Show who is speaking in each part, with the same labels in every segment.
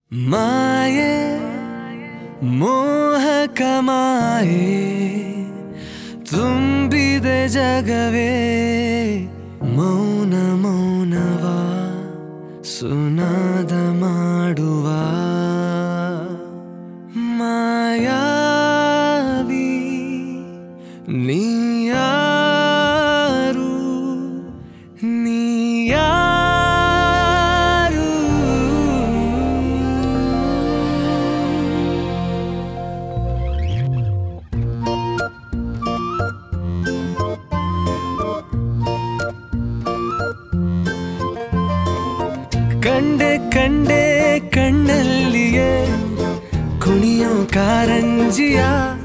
Speaker 1: ಮಾಯೆ ಮೋಹಕ ಮಾಯೆ ತುಂಬಿದೆ ಜಗವೇ ಮೌನ ಮೌನವ ಸುನಾದ ಮಾಡುವ ಮಾಯಾವಿ ನೀಯಾರು ನೀಯಾರು ಕಂಡೆ ಕಂಡೆ ಕಣ್ಣಲ್ಲಿಯೇ ಕುಣಿಯೋ ಕಾರಂಜಿಯ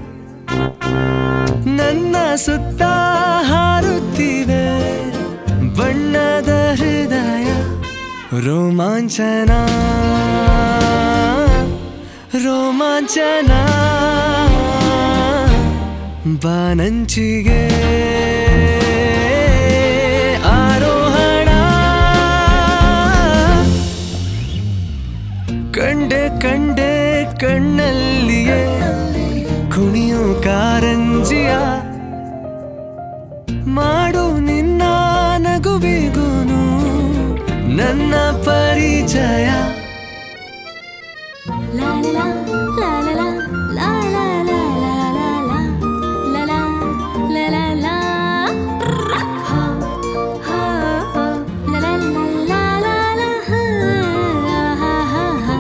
Speaker 1: ನನ್ನ ಸುತ್ತ ಹಾರುತ್ತಿವೆ ಬಣ್ಣದ ಹೃದಯ ರೋಮಾಂಚನ ರೋಮಾಂಚನ ಬಾನಂಚಿಗೆ ಆರೋಹಣ ಕಂಡೆ ಕಂಡೆ ಕಣ್ಣಲ್ಲಿಯೇ ಕುಣಿಯೋ ಕಾರಂಜಿಯ ಮಾಡು ನಿನ್ನ ನಗುವಿಗುನು ನನ್ನ ಪರಿಚಯ
Speaker 2: La la la la la la la la la la la la la la la la la ha ha ha la la la la la la ha ha ha ha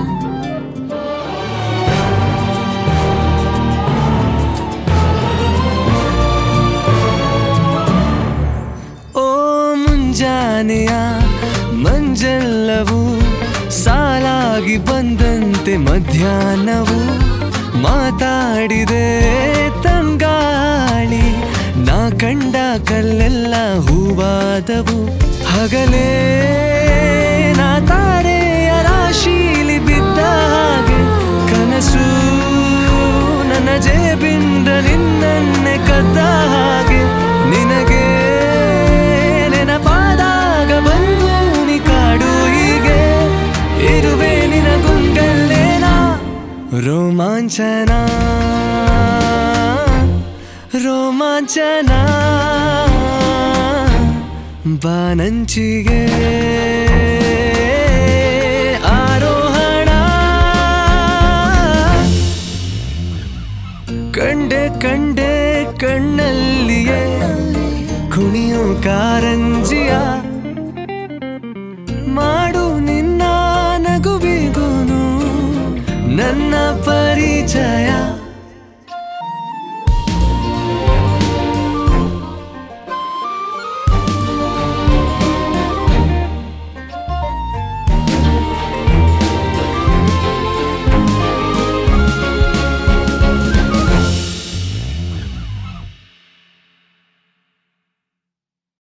Speaker 1: ಓ ಮುಂಜಾನೆಯ ಮಂಜಲ್ಲವು ಸಾಲಾಗಿ ಬಂದಂತೆ ಮಧ್ಯಾಹ್ನವು ಮಾತಾಡಿದೆ ತಂಗಾಳಿ ನಾ ಕಂಡ ಕಲ್ಲೆಲ್ಲ ಹೂವಾದವು ಹಗಲೇ ನಾ ತಾರೆಯ ರಾಶೀಲಿ ಬಿದ್ದ ಹಾಗೆ ಕನಸು ನನ್ನ ಜೇಬಿಂದ ನಿನ್ನನ್ನೇ ಕದ್ದ ಹಾಗೆ ನಿನಗೆ ನೆನಪಾದಾಗ ಬಂದು ನೀ ಕಾಡು ಹೀಗೆ ಇರುವೆ ನಿನ ಗುಂಡಲ್ಲೇನ ರೋಮಾಂಚನ ರೋಮಾಂಚನ ಬಾನಂಚಿಗೆ